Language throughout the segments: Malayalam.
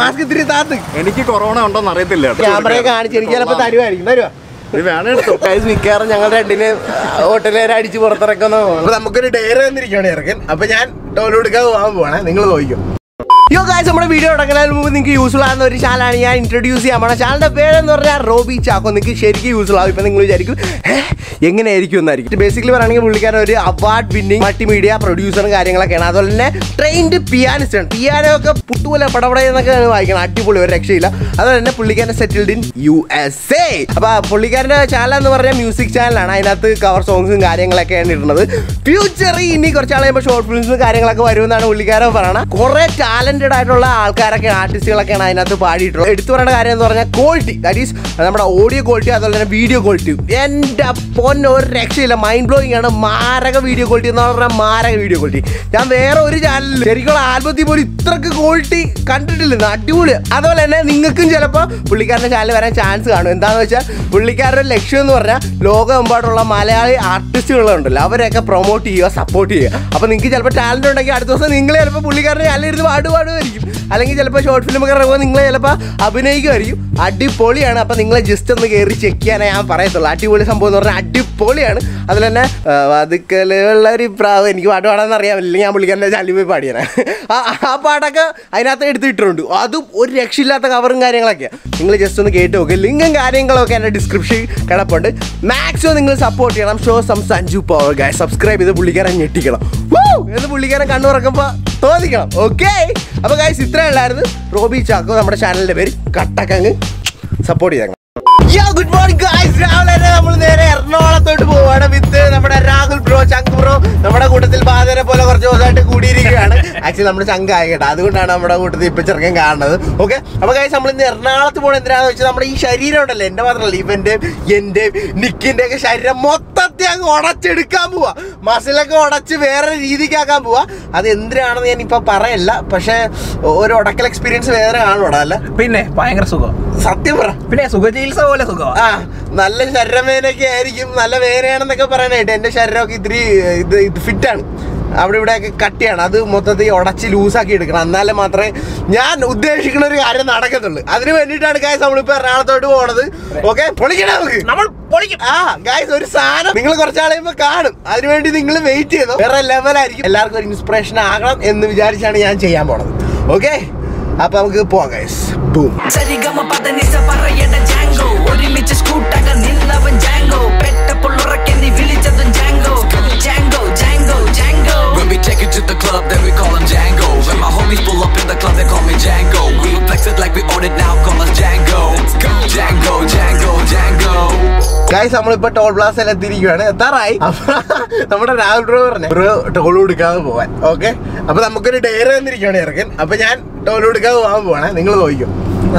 മാസ്ക് ഇത്തിരി താത്ത് എനിക്ക് കൊറോണ ഉണ്ടോന്ന് അറിയത്തില്ല കേട്ടോ. ക്യാമറയെ കാണിച്ച് എനിക്ക് ചിലപ്പോ തരുമായിരിക്കും തരുവാ ഇത് വേണേ എടുത്തോ ഗൈസ് മിക്കവാറും ഞങ്ങൾ രണ്ടിന് ഹോട്ടലുകാരെ അടിച്ച് പുറത്തിറക്കുന്ന അപ്പൊ നമുക്കൊരു ഡയറി വന്നിരിക്കുകയാണ് ഇറക്കൻ അപ്പൊ ഞാൻ ടോൾ എടുക്കാൻ പോകാൻ പോവാണ് നിങ്ങൾ നോക്കിക്കും യോ ഗായ്സ് നമ്മുടെ വീഡിയോ തുടങ്ങുന്നതിന് മുമ്പ് നിങ്ങൾക്ക് യൂസ്ഫുൾ ആകുന്ന ഒരു ചാനലാണ് ഞാൻ ഇൻട്രൊഡ്യൂസ് ചെയ്യാൻ നമ്മുടെ ചാനലിന്റെ പേരെന്ന് പറഞ്ഞാൽ റോബി ചാക്കോ നിങ്ങൾക്ക് ശരിക്കും യൂസ്ഫുൾ ആവും ഇപ്പൊ നിങ്ങൾ വിചാരിക്കും "ഏഹ്, എങ്ങനെയായിരിക്കും എന്നായിരിക്കും ബേസിക്കലി പറയുകയാണെങ്കിൽ പുള്ളിക്കാരൻ ഒരു അവാർഡ് വിന്നിംഗ് മൾട്ടിമീഡിയ പ്രൊഡ്യൂസറും കാര്യങ്ങളൊക്കെയാണ് അതുപോലെ തന്നെ ട്രെയിൻഡ് പിയാനിസ്റ്റ് ആണ് പിയാനോ ഒക്കെ പുട്ടുപോലെ പടപട എന്നൊക്കെ വായിക്കണം അടിപൊളി ഒരു രക്ഷയില്ല അതുപോലെ തന്നെ പുള്ളിക്കാരൻ settled in U S A അപ്പൊ പുള്ളിക്കാരന്റെ ചാനൽ എന്ന് പറഞ്ഞാൽ മ്യൂസിക് ചാനലാണ് അതിനകത്ത് കവർ സോങ്സും കാര്യങ്ങളൊക്കെയാണ് ഇടുന്നത് ഫ്യൂച്ചറിൽ ഇനി കുറച്ച് നാൾ കഴിയുമ്പോൾ ഷോർട്ട് ഫിലിംസും കാര്യങ്ങളൊക്കെ വരുമെന്നാണ് പുള്ളിക്കാരൻ പറയുന്നത് കുറെ ടാലന്റഡ് ആയിട്ടുള്ള ആൾക്കാരൊക്കെ ആർട്ടിസ്റ്റുകളൊക്കെയാണ് അതിനകത്ത് പാടിയിട്ടുള്ളത് എടുത്തു പറയേണ്ട കാര്യം എന്ന് പറഞ്ഞാൽ ക്വാളിറ്റി ദാറ്റ് ഈസ് നമ്മുടെ ഓഡിയോ ക്വാളിറ്റി അതുപോലെ തന്നെ വീഡിയോ ക്വാളിറ്റി എൻ്റെ പൊന്ന ഒരു രക്ഷയില്ല മൈൻഡ് ബ്ലോയിങ് ആണ് മാരക വീഡിയോ ക്വാളിറ്റി എന്ന് പറഞ്ഞാൽ മാരക വീഡിയോ ക്വാളിറ്റി ഞാൻ വേറെ ഒരു ചാനലിൽ ശരിക്കുള്ള ആൽബത്തിൽ പോലും ഇത്രക്ക് ക്വാളിറ്റി കണ്ടിട്ടില്ല അടിപൊളി അതുപോലെ തന്നെ നിങ്ങൾക്കും ചിലപ്പോൾ പുള്ളിക്കാരൻ്റെ ചാനൽ വരാൻ ചാൻസ് കാണും എന്താണെന്ന് വെച്ചാൽ പുള്ളിക്കാരുടെ ലക്ഷ്യം എന്ന് പറഞ്ഞാൽ ലോകമെമ്പാടുള്ള മലയാളി ആർട്ടിസ്റ്റുകളുണ്ടല്ലോ അവരെയൊക്കെ പ്രൊമോട്ട് ചെയ്യുക സപ്പോർട്ട് ചെയ്യുക അപ്പോൾ നിങ്ങൾക്ക് ചിലപ്പോൾ ടാലൻ്റ് ഉണ്ടെങ്കിൽ അടുത്ത ദിവസം നിങ്ങൾ ചിലപ്പോൾ പുള്ളിക്കാരൻ്റെ ചാനൽ ഇരുന്ന് പാട് പാടുമായിരിക്കും അല്ലെങ്കിൽ ചിലപ്പോൾ ഷോർട്ട് ഫിലിം ഒക്കെ ഇറങ്ങുമ്പോൾ നിങ്ങൾ ചിലപ്പോൾ അഭിനയിക്കുമായിരിക്കും അടിപൊളിയാണ് അപ്പോൾ നിങ്ങളെ ജസ്റ്റ് ഒന്ന് കയറി ചെക്ക് ചെയ്യാനേ ഞാൻ പറയത്തുള്ളൂ അടിപൊളി സംഭവം എന്ന് പറഞ്ഞാൽ അടിപൊളിയാണ് അതിൽ തന്നെ ആ, വാതുക്കലുള്ള ഒരു പ്രാവ് എനിക്ക് പാട്ട് പാടാൻ അറിയാമില്ല ഞാൻ പുള്ളിക്കാരൻ്റെ ചാനലിൽ പോയി പാടിയാണ് ആ ആ പാട്ടൊക്കെ അതിനകത്ത് എടുത്തിട്ടുണ്ട് അതും ഒരു രക്ഷയില്ലാത്ത കവറും കാര്യങ്ങളൊക്കെയാണ് നിങ്ങൾ ജസ്റ്റ് ഒന്ന് കേട്ട് നോക്കുക ലിങ്കും കാര്യങ്ങളൊക്കെ എൻ്റെ ഡിസ്ക്രിപ്ഷൻ കിടപ്പുണ്ട് മാക്സിമം നിങ്ങൾ സപ്പോർട്ട് ചെയ്യണം show some Sanju power guys subscribe ചെയ്ത് പുള്ളിക്കാരൻ ഞെട്ടിക്കണം Woo! എന്ന് പുള്ളിക്കാരൻ കണ്ണു തുറക്കുമ്പോൾ തോന്നിക്കണം ഓക്കെ അപ്പോൾ ഗായ്സ് ഇത്രേ ഉള്ളായിരുന്നു റോബി ചാക്കോ നമ്മുടെ ചാനലിൻ്റെ പേര് കട്ടക്കങ്ങ് സപ്പോർട്ട് ചെയ്തേക്കണം യോ ഗുഡ് മോർണിംഗ് ഗായ്സ് രാവിലെ തന്നെ നമ്മൾ നേരെ എറണാകുളത്തോട്ട് പോവാണ് വിത്ത് നമ്മുടെ രാഹുൽ ബ്രോ ചങ്ക് ബ്രോ നമ്മുടെ കൂട്ടത്തിൽ ബാധനെ പോലെ കുറച്ച് ദിവസമായിട്ട് കൂടിയിരിക്കുകയാണ് ആക്ച്വലി നമ്മുടെ ചങ്ക് ആയി കേട്ടോ അതുകൊണ്ടാണ് നമ്മുടെ കൂട്ടത്തിൽ ഇപ്പൊ ചെറുക്കൻ കാണുന്നത് ഓക്കെ അപ്പൊ ഗായ്സ് നമ്മൾ ഇന്ന് എറണാകുളത്ത് പോകണം എന്തിനാന്ന് വെച്ചാൽ നമ്മുടെ ഈ ശരീരം ഉണ്ടല്ലോ എന്റെ മാത്രമല്ല ഇവന്റെയും എന്റെയും നിക്കിന്റെ ഒക്കെ ശരീരം മൊത്തത്തിൽ അങ്ങ് ഉടച്ചെടുക്കാൻ പോവാ മസിലൊക്കെ ഉടച്ച് വേറെ രീതിക്കാക്കാൻ പോവാ അത് എന്തിനാണെന്ന് ഞാൻ ഇപ്പൊ പറയല്ല പക്ഷെ ഒരു ഉടക്കൽ എക്സ്പീരിയൻസ് വേറെ കാണൂടാ അല്ല പിന്നെ ഭയങ്കര സുഖം സത്യം പറ പിന്നെ സുഖചികിത്സ പോലെ സുഖം ആ നല്ല ശരീരവേദനയൊക്കെ ആയിരിക്കും നല്ല വേദനയാണെന്നൊക്കെ പറയാനായിട്ട് എൻ്റെ ശരീരമൊക്കെ ഇത്തിരി ഇത് ഇത് ഫിറ്റാണ് അവിടെ ഇവിടെയൊക്കെ കട്ടിയാണ് അത് മൊത്തത്തിൽ ഉടച്ച് ലൂസാക്കി എടുക്കണം എന്നാലേ മാത്രമേ ഞാൻ ഉദ്ദേശിക്കുന്ന ഒരു കാര്യം നടക്കത്തുള്ളൂ അതിന് വേണ്ടിയിട്ടാണ് ഗായ്സ് നമ്മളിപ്പോൾ എറണാകുളത്തോട്ട് പോണത് ഓക്കെ പൊളിക്കണം നമുക്ക് നമ്മൾ പൊളിക്കും ആ ഗായ്സ് ഒരു സാധനം നിങ്ങൾ കുറച്ചാൾ കഴിയുമ്പോൾ കാണും അതിനുവേണ്ടി നിങ്ങൾ വെയിറ്റ് ചെയ്തോ വേറെ ലെവലായിരിക്കും എല്ലാവർക്കും ഒരു ഇൻസ്പിറേഷൻ ആകണം എന്ന് വിചാരിച്ചാണ് ഞാൻ ചെയ്യാൻ പോണത് ഓക്കെ അപ്പൊ നമുക്ക് പോവാം ഗൈസ് ബൂം സരിഗമ പതനിസ പറയട ജാങ്കോ ഒരുമിച്ച് സ്കൂട്ടക നിന്നവൻ ജാങ്കോ പെട്ടപ്പുള്ളുറക്കെ നീ വിളിച്ചതും Django Django Django Django When we take it to the club, then we call him Django. When my homies pull up in the club, they call me Django. We flex it like we own it now, call us Django. Django, Django, Django. Guys നമ്മളിപ്പോ ടോൾ പ്ലാസയിൽ എത്തിയിരിക്കുകയാണ് എത്താറായി അപ്പൊ നമ്മുടെ രാഹുൽ ബ്രോ പറഞ്ഞു ബ്രോ ടോൾ കൊടുക്കാതെ പോവാൻ ഓക്കെ അപ്പൊ നമുക്കൊരു ഡയറി വന്നിരിക്കുകയാണ് ഇറക്കൻ അപ്പൊ ഞാൻ ടോൾ കൊടുക്കാതെ പോകാൻ പോവാണ് നിങ്ങൾ നോക്കിക്കും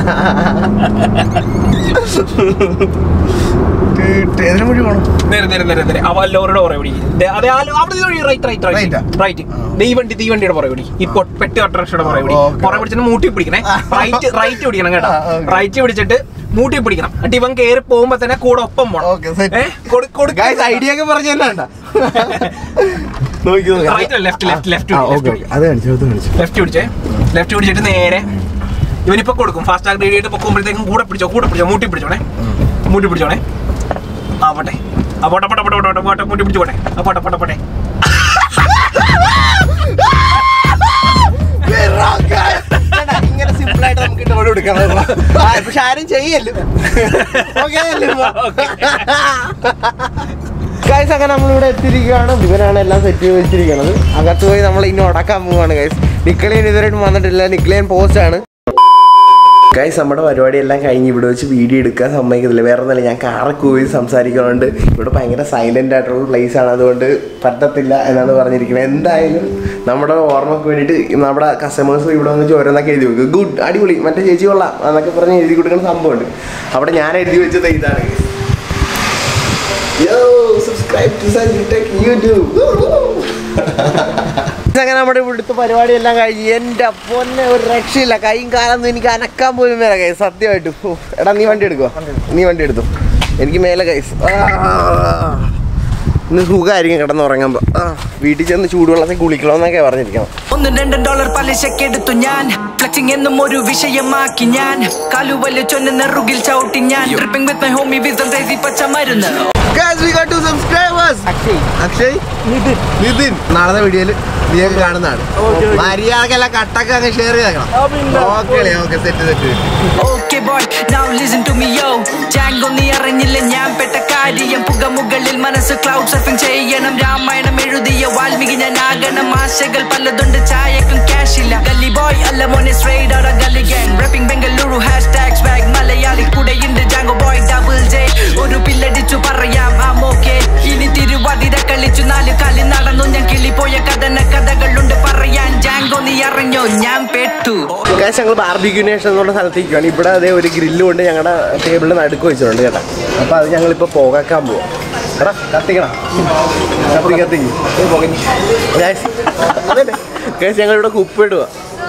ഏതിനു വഴി പോകണം നേരെ നേരെ നേരെ നേരെ അവ ലോറിയുടെ പുറകെ പിടി ദേ, അതെ ആ ലോ- അവിടെ വഴി റൈറ്റ് റൈറ്റ് Right റൈറ്റ് ആ? റൈറ്റ് തീവണ്ടി തീവണ്ടിയുടെ പുറകെ പിടി ഈ പൊ- പെട്ടി ഓട്ടോറിക്ഷയുടെ പുറകെ പിടി Okay. പുറകെ പിടിച്ചിട്ട് മൂട്ടി പിടിക്കണേ റൈറ്റ് റൈറ്റ് പിടിക്കണം കേട്ടോ ആ, okay. റൈറ്റ് പിടിച്ചിട്ട് മൂട്ടി പിടിക്കണം എന്നിട്ട് ഇവൻ കയറി പോകുമ്പോ തന്നെ കൂടെ ഒപ്പം Okay, set. പോണം ഗൈസ് ഐഡിയ ഒക്കെ പറഞ്ഞു തന്നെ വേണ്ട നോക്കി right left left left okay അത് കാണിച്ചു അത് കാണിച്ചു ലെഫ്റ്റ് പിടിച്ചേ ലെഫ്റ്റ് പിടിച്ചിട്ട് നേരെ ഇവനിപ്പോ കൊടുക്കും ഫാസ്റ്റ് ടാഗ് റെഡി ആയിട്ട് പൊക്കുമ്പോഴത്തേക്കും കൂടെ പിടിച്ചോ കൂടെ പിടിച്ചോ മൂട്ടി പിടിച്ചോണേ മൂട്ടി പിടിച്ചോണേ ആ പോട്ടെ ആ പോട്ടെ പോട്ടെ പോട്ടെ പോട്ടെ പോട്ടെ മൂട്ടി പിടിച്ചു പോട്ടെ ആ പോട്ടെ പോട്ടെ പോട്ടെ ഇങ്ങനെ സിമ്പിൾ ആയിട്ട് നമുക്ക് ടോൾ കൊടുക്കാം പക്ഷെ ആരും ചെയ്യല്ലോ ഗൈസ് അങ്ങനെ നമ്മളിവിടെ എത്തിയിരിക്കുകയാണ് ഇവരാണ് എല്ലാം സെറ്റ് ചെയ്ത് വെച്ചിരിക്കുന്നത് അകത്ത് പോയി നമ്മൾ ഇനി ഉടക്കാൻ പോവാണ് ഗൈസ് നിക്കളിയൻ ഇതുവരെയായിട്ട് വന്നിട്ടില്ല നിക്കളിയൻ പോസ്റ്റ് ആണ് ഗൈസ് നമ്മുടെ പരിപാടി എല്ലാം കഴിഞ്ഞ് ഇവിടെ വെച്ച് വീഡിയോ എടുക്കാൻ സമ്മതിക്കത്തില്ല വേറെ ഒന്നല്ല ഞാൻ കാറൊക്കെ പോയി സംസാരിക്കുന്നുണ്ട് ഇവിടെ ഭയങ്കര സൈലന്റ് ആയിട്ടുള്ള പ്ലേസ് ആണ് അതുകൊണ്ട് പറ്റത്തില്ല എന്നാണ് പറഞ്ഞിരിക്കുന്നത് എന്തായാലും നമ്മുടെ ഓർമ്മക്ക് വേണ്ടിയിട്ട് നമ്മുടെ കസ്റ്റമേഴ്സ് ഇവിടെ വന്ന് ഓരോന്നൊക്കെ എഴുതി വെക്കും ഗുഡ് അടിപൊളി മറ്റേ ചേച്ചി കൊള്ളാം എന്നൊക്കെ പറഞ്ഞ് എഴുതി കൊടുക്കുന്ന സംഭവമുണ്ട് അവിടെ ഞാൻ എഴുതി വെച്ചത് ഇതാണ് yo subscribe to Sanju tech YouTube അങ്ങനെ നമ്മുടെ ഇവിടുത്തെ പരിപാടി എല്ലാം കഴിഞ്ഞ് എൻ്റെ പൊന്നെ ഒരു രക്ഷയില്ല കൈയും കാലൊന്നും എനിക്ക് അനക്കാൻ പോലും മേലെ കൈ സത്യമായിട്ടും ഓ, എടാ നീ വണ്ടി എടുക്കുക നീ വണ്ടി എടുത്തു എനിക്ക് മേലെ കൈസ് ഇന്ന് സുഖമായിരിക്കും കിടന്നുറങ്ങുമ്പോൾ ആ വീട്ടിൽ ചെന്ന് ചൂടുവെള്ളത്തിൽ കുളിക്കണമെന്നൊക്കെ പറഞ്ഞിരിക്കണം ഒന്നും രണ്ടും ഡോളർ പലിശക്കെടുത്തു ഞാൻ ഫ്ലെക്സിംഗ് എന്നും ഒരു വിഷയമാക്കി ഞാൻ കാലുവല് ചൊന്ന നെറുകിൽ ചവിട്ടി ഞാൻ ട്രിപ്പിംഗ് വിത്ത് മൈ ഹോമി വിസം തേസി പച്ച മരുന്ന് Guys, we got two subscribers. Akshay Nitin Nitin നാളത്തെ വീഡിയോയിൽ നീയൊക്കെ കാണുന്നതാണ് മര്യാദക്കെല്ലാം കട്ടൊക്കെ അങ്ങ് ഷെയർ ചെയ്തേക്കണം okay okay set set okay boy now listen to me yo Django നീ അറിഞ്ഞില്ല ഞാൻ പെട്ട കാര്യം പുകമുകളിൽ മനസ്സ് ക്ലൗഡ് സർഫിംഗ് ചെയ്യണം രാമായണം എഴുതിയ വാൽമീകി ഞാൻ ആകണം ആശകൾ പലതുണ്ട് ചായക്കും ക്യാഷ് ഇല്ല ഗല്ലി ബോയ് അല്ല മോനെ straight out gully gang rapping Bengaluru hashtag swag Malayali കൂടെയുണ്ട് ജാങ്കോ ബോയ് ഡബിൾ ജെ ഒരു പില്ലടിച്ചു പറയാം ആം ഓക്കെ ഇനി തിരുവാതിര കളിച്ചു നാല് കാലി നടന്നു ഞാൻ കിളിപ്പോയ കഥന കഥകളുണ്ട് പറയാൻ ജാങ്കോ നീ അറിഞ്ഞോ ഞാൻ പെട്ടു കാശ് ഞങ്ങൾ ബാർബിക്യൂ നേഷൻ എന്നുള്ള സ്ഥലത്തേക്കാണ് ഇവിടെ അതേ ഒരു ഗ്രില്ല് കൊണ്ട് ഞങ്ങളുടെ ടേബിളിൽ നടുക്ക് വെച്ചിട്ടുണ്ട് കേട്ടോ അപ്പോൾ അത് ഞങ്ങളിപ്പോൾ പോകാക്കാൻ പോവാം എടാ കത്തിക്കണം കത്തി കത്തിക്ക് ഗായ്സ് അതല്ലേ ഗായ്സ് ഞങ്ങളിവിടെ കുപ്പിടുക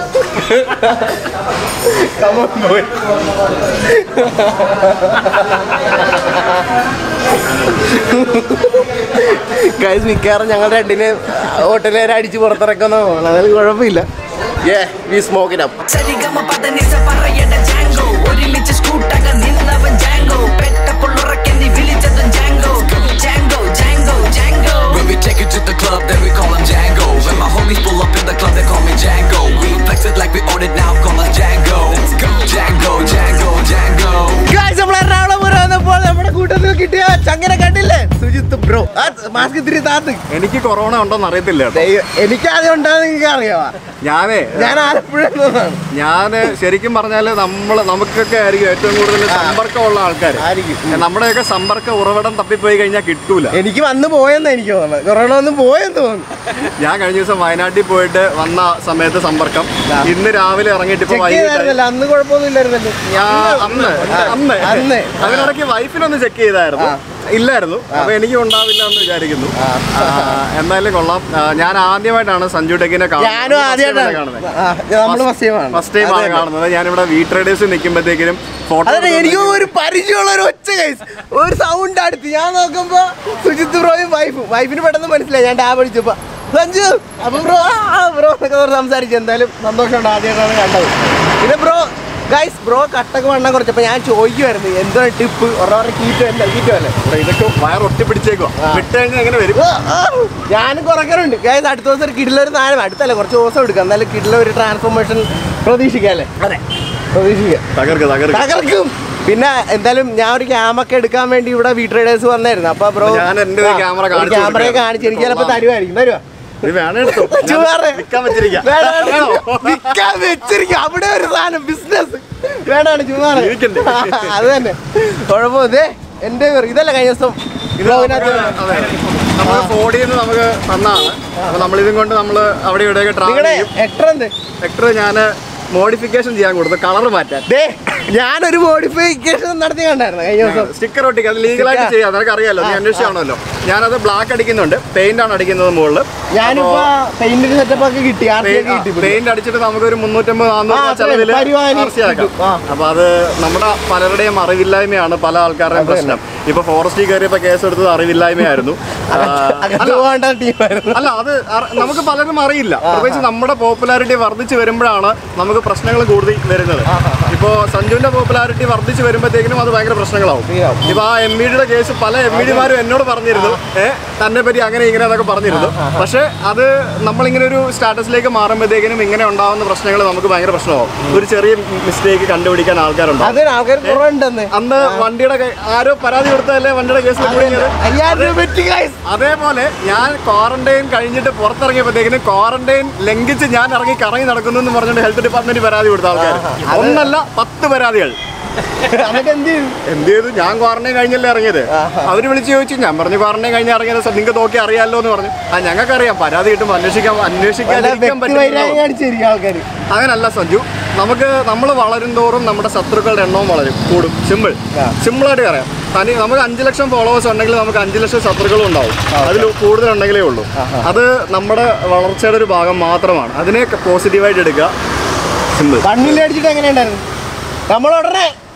ഗൈസ് മിക്കവാറും ഞങ്ങൾ രണ്ടിനെ ഹോട്ടലുകാരെ അടിച്ച് പുറത്തിറക്കുന്ന അതായത് കുഴപ്പമില്ല ഏ വി സ്മോക്ക് ഇറ്റ് അപ്പ് സരിഗമ പദനിസ പറയട ജാങ്കോ ഒരുമിച്ച് സ്കൂട്ടക നിന്നവൻ ജാങ്കോ പെട്ടപ്പോൾ ഉറക്കെ നീ വിളിച്ചതും Django Django Django Django When we take it to the club, then we call him Django. When my homies pull up in the club, they call me Django. We flex it like we own it now, call us Django. Django, Django, Django. Guys നമ്മൾ എറണാകുളം വരെ വന്നപ്പോൾ നമ്മുടെ കൂട്ടത്തിൽ കിട്ടിയ ചങ്ങന കണ്ടില്ലേ സുജിത്ത് ബ്രോ ആ മാസ്ക് ഇത്തിരി താത്ത് എനിക്ക് കൊറോണ ഉണ്ടോന്ന് അറിയത്തില്ല കേട്ടോ ദൈവം, എനിക്ക് ആദ്യം ഉണ്ടാകുന്ന നിങ്ങൾക്ക് അറിയാവാ ഞാനേ ഞാൻ ആലപ്പുഴ നിന്നതാണ് ഞാന് ശരിക്കും പറഞ്ഞാല് നമ്മള് നമുക്കൊക്കെ ആയിരിക്കും ഏറ്റവും കൂടുതൽ സമ്പർക്കമുള്ള ആൾക്കാർ ആയിരിക്കും നമ്മുടെയൊക്കെ സമ്പർക്ക ഉറവിടം തപ്പിപ്പോയി കഴിഞ്ഞാൽ കിട്ടൂല എനിക്ക് വന്ന് പോയെന്ന് എനിക്ക് തോന്നുന്നത് കൊറോണ വന്ന് പോയെന്ന് തോന്നുന്നു ഞാൻ കഴിഞ്ഞ ദിവസം വയനാട്ടിൽ പോയിട്ട് വന്ന സമയത്ത് സമ്പർക്കം ഇന്ന് രാവിലെ ഇറങ്ങിയിട്ട് ഇപ്പൊ ചെക്ക് വൈകിട്ട് ചെയ്തായിരുന്നല്ലോ അന്ന് കുഴപ്പമൊന്നും ഇല്ലായിരുന്നല്ലോ ഞാൻ അന്ന് അന്ന് അന്ന്. അതിനിടയ്ക്ക് വൈഫിനൊന്ന് ചെക്ക് ചെയ്തായിരുന്നു ഇല്ലായിരുന്നു അപ്പൊ എനിക്കും ഉണ്ടാവില്ല എന്ന് വിചാരിക്കുന്നു ആ, എന്നാലും കൊള്ളാം ആ, ഞാൻ ആദ്യമായിട്ടാണ് സഞ്ജു ടെക്കിനെ ഞാനും ആദ്യമായിട്ടാണ് ആ, നമ്മള് ഫസ്റ്റ് ടൈമാണ് ഫസ്റ്റ് ടൈം ആണ് കാണുന്നത് ഞാനിവിടെ വീ ട്രേഡേഴ്സ് നിൽക്കുമ്പോഴത്തേക്കും ഫോട്ടോ അതെ എനിക്ക് ഒരു പരിചയമുള്ള ഒരു ഒച്ച കൈസ് ഒരു സൗണ്ട് അടുത്ത് ഞാൻ നോക്കുമ്പോ സുജിത്ത് ബ്രോയും വൈഫും വൈഫിന് പെട്ടെന്ന് മനസ്സിലായി ഞാൻ ടാബ് അടിച്ചപ്പോ സഞ്ജു അപ്പൊ ബ്രോ ആ ബ്രോ എന്നൊക്കെ പറഞ്ഞ് സംസാരിച്ചു എന്തായാലും സന്തോഷമുണ്ട് ആദ്യമായിട്ടാണ് കണ്ടത് പിന്നെ ബ്രോ ഗൈസ് ബ്രോ കട്ടക്ക് വണ്ണം കുറച്ചപ്പോ ഞാൻ ചോദിക്കുമായിരുന്നു എന്തോ ടിപ്പ് ഒരാളുടെ കീറ്റോ അല്ല കീറ്റോ അല്ലേ ഇതൊക്കെ വയർ ഒട്ടിപ്പിടിച്ചേക്കോ വിട്ട് കഴിഞ്ഞാൽ എങ്ങനെ വരും ആ, ആ, ഞാനും കുറയ്ക്കാറുണ്ട് ഗൈസ് അടുത്ത ദിവസം ഒരു കിടിലൊരു സാധനം അടുത്തല്ല കുറച്ച് ദിവസം എടുക്കാം എന്നാലും കിടില ഒരു ട്രാൻസ്ഫോർമേഷൻ പ്രതീക്ഷിക്കാം അല്ലേ അതെ പ്രതീക്ഷിക്കാം തകർക്ക് തകർക്ക് തകർക്കും പിന്നെ എന്തായാലും ഞാൻ ഒരു ക്യാമ ഒക്കെ എടുക്കാൻ വേണ്ടി ഇവിടെ വി ട്രേഡേഴ്സ് വന്നായിരുന്നു അപ്പൊ ബ്രോ ഞാൻ എൻ്റെ ഒരു camera കാണിച്ചു ക്യാമറയെ കൊടുക്കാം. കാണിച്ച് എനിക്ക് ചിലപ്പോ തരുമായിരിക്കും തരുവാ ഇത് വേണേ എടുത്തോ ചു വേറെ. വിൽക്കാൻ വെച്ചിരിക്കാം വേണ്ട, വേണ്ട. വിൽക്കാൻ വെച്ചിരിക്കും അവിടെ ഒരു സാധനം ബിസിനസ് വേണാണ് ചുമ്മാ ജീവിക്കണ്ടേ? അത് തന്നെ കുഴപ്പമില്ല എന്റെ ഇതല്ല കഴിഞ്ഞ ദിവസം ഇത് ബ്ലോഗിനകത്ത് നമുക്ക് അതെ നമുക്ക് ഫോഡിയിൽ നിന്ന് നമുക്ക് തന്നാണ് അപ്പൊ നമ്മളിതും കൊണ്ട് നമ്മൾ അവിടെ ഇവിടെയൊക്കെ ട്രാവൽ നിങ്ങളുടെ ചെയ്യും എത്ര ഉണ്ട് ഹെക്ടർ ഞാൻ മോഡിഫിക്കേഷൻ ചെയ്യാൻ കൊടുത്തു കളർ മാറ്റാൻ ദേ ഞാനൊരു മോഡിഫിക്കേഷൻ നടത്തി കണ്ടായിരുന്നു കഴിഞ്ഞ ദിവസം സ്റ്റിക്കർ ഒട്ടിക്കുക അത് ലീഗലായിട്ട് ചെയ്യാം നിനക്ക് അറിയാലോ നീ അന്വേഷിച്ചാണല്ലോ ഞാനത് ബ്ലാക്ക് അടിക്കുന്നുണ്ട് പെയിന്റ് ആണ് അടിക്കുന്നത് മുകളിൽ ഞാനിപ്പോ പെയിന്റിന്റെ സെറ്റപ്പ് ഒക്കെ കിട്ടി ആർ സി ഒക്കെ കിട്ടി ഇപ്പൊ. പെയിന്റ് അടിച്ചിട്ട് നമുക്ക് ഒരു മുന്നൂറ്റമ്പത് ആ, നാന്നൂറ് അത്രയും ചെലവില് പരിവാഹനി RC ആക്കാം കിട്ടും. ആ. അപ്പൊ അത് നമ്മുടെ പലരുടെയും അറിവില്ലായ്മയാണ് പല ആൾക്കാരുടെയും പ്രശ്നം ഇപ്പൊ ഫോറസ്റ്റിൽ കയറിയപ്പോ കേസ് എടുത്തത് അറിവില്ലായ്മയായിരുന്നു ആ, അകത്ത് അല്ല, പോകേണ്ട ടീമായിരുന്നു അല്ല അത് അറ- നമുക്ക് പലരും അറിയില്ല പ്രത്യേകിച്ച് നമ്മുടെ പോപ്പുലാരിറ്റി വർദ്ധിച്ചു വരുമ്പോഴാണ് നമുക്ക് പ്രശ്നങ്ങൾ കൂടുതൽ വരുന്നത് ഇപ്പോ സഞ്ജുവിന്റെ പോപ്പുലാരിറ്റി വർദ്ധിച്ചു വരുമ്പോഴത്തേക്കിനും അത് ഭയങ്കര പ്രശ്നങ്ങളാവും ശരിയാവും. ഇപ്പൊ ആ എം വി ഡിയുടെ കേസ് പല എം വി ഡിമാരും എന്നോട് പറഞ്ഞിരുന്നു ഏ തന്നെ പറ്റി അങ്ങനെ ഇങ്ങനെ എന്നൊക്കെ പറഞ്ഞിരുന്നു പക്ഷെ അത് നമ്മളിങ്ങനെ ഒരു സ്റ്റാറ്റസിലേക്ക് മാറുമ്പോഴത്തേക്കിനും ഇങ്ങനെ ഉണ്ടാവുന്ന പ്രശ്നങ്ങൾ നമുക്ക് ഭയങ്കര പ്രശ്നമാവും ഒരു ചെറിയ മിസ്റ്റേക്ക് കണ്ടുപിടിക്കാൻ ആൾക്കാരുണ്ടാവും അതിന് ആൾക്കാർ കുറവുണ്ടെന്ന് അന്ന് വണ്ടിയുടെ കൈ- ആരോ പരാതി കൊടുത്തതല്ലേ വണ്ടിയുടെ കേസ് കുടുങ്ങിയത് അയ്യായിരം രൂപ പറ്റി guys. അതേപോലെ ഞാൻ ക്വാറന്റൈൻ കഴിഞ്ഞിട്ട് പുറത്തിറങ്ങിയപ്പോഴത്തേക്കിനും ക്വാറന്റൈൻ ലംഘിച്ച് ഞാൻ ഇറങ്ങി കറങ്ങി നടക്കുന്നു എന്ന് പറഞ്ഞിട്ട് ഹെൽത്ത് ഡിപ്പാർട്ട്മെന്റ് പരാതി കൊടുത്ത ആൾക്കാർ ഒന്നല്ല പത്ത് പരാതികൾ എന്നിട്ട് എന്ത് ചെയ്തു എന്ത് ചെയ്തു ഞാൻ ക്വാറന്റൈൻ കഴിഞ്ഞല്ലേ ഇറങ്ങിയത് അവര് വിളിച്ച് ചോദിച്ചു ഞാൻ പറഞ്ഞു ക്വാറന്റൈൻ കഴിഞ്ഞ് ഇറങ്ങിയത് നിങ്ങൾക്ക് നോക്കി അറിയാമല്ലോ എന്ന് പറഞ്ഞു ആ ഞങ്ങൾക്കറിയാം പരാതി കിട്ടുമ്പോൾ അന്വേഷിക്കാൻ വല്ല അന്വേഷിക്കാതിരിക്കാൻ വ്യക്തി വൈരാഗ്യം പറ്റില്ല കാണിച്ചിരിക്കും ആൾക്കാർ അങ്ങനല്ല സഞ്ജു നമുക്ക് നമ്മൾ വളരും തോറും നമ്മുടെ ശത്രുക്കളുടെ എണ്ണവും വളരും കൂടും സിമ്പിൾ ആ. സിമ്പിളായിട്ട് പറയാം തനി നമുക്ക് അഞ്ച് ലക്ഷം ഫോളോവേഴ്സ് ഉണ്ടെങ്കിൽ നമുക്ക് അഞ്ച് ലക്ഷം ശത്രുക്കളും ഉണ്ടാവും അതിൽ കൂടുതൽ ഉണ്ടെങ്കിലേ ഉള്ളൂ അത് നമ്മുടെ വളർച്ചയുടെ ഒരു ഭാഗം മാത്രമാണ് അതിനെ പോസിറ്റീവായിട്ട് എടുക്കുക സിമ്പിൾ കണ്ണിൽ അടിച്ചിട്ട് എങ്ങനെ ഉണ്ടായിരുന്നു നമ്മൾ ഉടനെ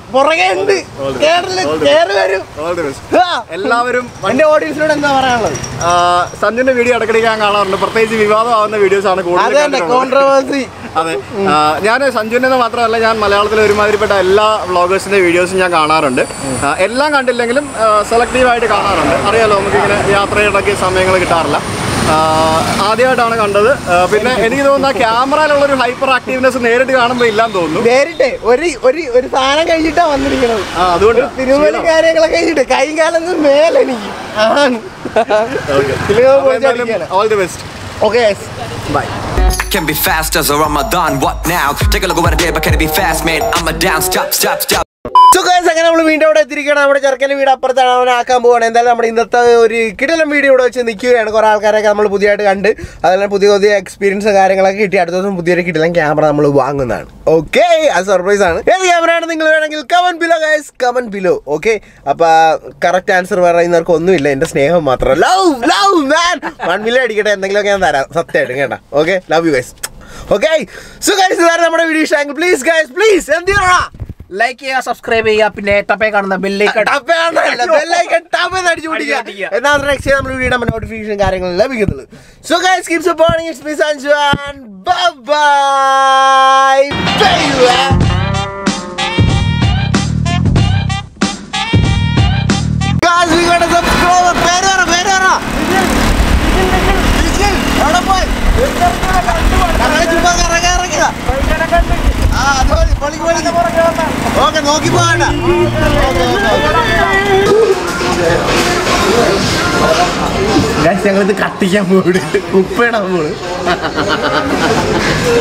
പുറകെ ഉണ്ട് കേരള കേറി വരും All the best. ആ. എല്ലാവരും എന്റെ ഓഡിയൻസിനോട് എന്താ പറയാനുള്ളത് ആ, സഞ്ജുന്റെ വീഡിയോ ഇടയ്ക്കിടയ്ക്ക് ഞാൻ കാണാറുണ്ട് പ്രത്യേകിച്ച് വിവാദമാവുന്ന വീഡിയോസ് ആണ് അത് കൂടുതൽ തന്നെ കണ്ടിട്ടുള്ളത്. കോൺട്രവേഴ്സി അതെ ഞാൻ സഞ്ജുവിൻ്റെ മാത്രമല്ല ഞാൻ മലയാളത്തിലെ ഒരുമാതിരിപ്പെട്ട എല്ലാ വ്ളോഗേഴ്സിന്റെ വീഡിയോസും ഞാൻ കാണാറുണ്ട് ആ, എല്ലാം കണ്ടില്ലെങ്കിലും സെലക്റ്റീവായിട്ട് കാണാറുണ്ട് അറിയാലോ നമുക്കിങ്ങനെ യാത്രയിടയ്ക്ക് സമയങ്ങൾ കിട്ടാറില്ല ആ, ആദ്യമായിട്ടാണ് കണ്ടത് ആ, പിന്നെ എനിക്ക് തോന്നുന്നു ആ ക്യാമറയിലുള്ള ഒരു ഹൈപ്പർ ആക്റ്റീവ്നെസ് നേരിട്ട് കാണുമ്പോൾ ഇല്ലാന്ന് തോന്നുന്നു നേരിട്ട് ഒരു ഒരു ഒരു സാധനം കഴിച്ചിട്ടാ വന്നിരിക്കണത് ആ, അതുകൊണ്ട് തിരുവല്ല കാര്യങ്ങളൊക്കെ കഴിച്ചിട്ട് കൈ കാലം മേലെനിക്ക് ആണ് all the best okay bye Can be fast as a Ramadan, what now? Take a look at what I did, but can it be fast, man? I'm a down, stop, stop, stop. So guys അങ്ങനെ നമ്മൾ വീണ്ടും അവിടെ എത്തിയിരിക്കണം നമ്മുടെ ചെറുക്കൻ്റെ വീട് അപ്പുറത്താണ് അവൻ ആക്കാൻ പോവാണ് എന്തായാലും നമ്മുടെ ഇന്നത്തെ ഒരു കിടലം വീഡിയോ ഇവിടെ വെച്ച് നിൽക്കുകയാണ് കുറേ ആൾക്കാരൊക്കെ നമ്മൾ പുതിയതായിട്ട് കണ്ട് അതെല്ലാം പുതിയ പുതിയ എക്സ്പീരിയൻസ് കാര്യങ്ങളൊക്കെ കിട്ടി അടുത്ത ദിവസം പുതിയൊരു കിടലം ക്യാമറ നമ്മൾ വാങ്ങുന്നതാണ് ഓക്കെ അത് സർപ്രൈസ് ആണ് ഏത് ക്യാമറയാണ് നിങ്ങൾ വേണമെങ്കിൽ comment below guys comment below okay അപ്പൊ കറക്റ്റ് ആൻസർ പറയുന്നവർക്ക് ഒന്നുമില്ല എന്റെ സ്നേഹം മാത്രം love love man one million അടിക്കട്ടെ എന്തെങ്കിലുമൊക്കെ ഞാൻ തരാം സത്യമായിട്ടും കേട്ടോ okay love you guys okay so guys ഇതാണ് നമ്മുടെ വീഡിയോ ഇഷ്ടമെങ്കിൽ പ്ലീസ് ഗൈസ് പ്ലീസ് എന്ത് ചെയ്യണം ലൈക്ക് ചെയ്യുക സബ്സ്ക്രൈബ് ചെയ്യുക പിന്നെ ടപ്പേ കാണുന്ന ബെല്ലേക്ക് എന്നാ നെക്സ്റ്റ് നമ്മൾ വീഡിയോ നോട്ടിഫിക്കേഷൻ കാര്യങ്ങൾ ലഭിക്കുന്നത് so guys keep supporting it's me Sanju and bye bye Guys, we got a subscriber. പേര് പറ, പേര് പറ. നിഖിൽ, എവിടെ പോയി? ഞങ്ങള് ചുമ്മാ കറങ്ങാൻ ഇറങ്ങിയതാ. ആ, അത് മതി. പൊളിക്ക്, പൊളിക്ക്. ഓക്കെ നോക്കി പോകണ്ട ഞങ്ങളിത് കത്തിക്കാൻ പോയിട്ട് ഉപ്പിടാൻ പോണ്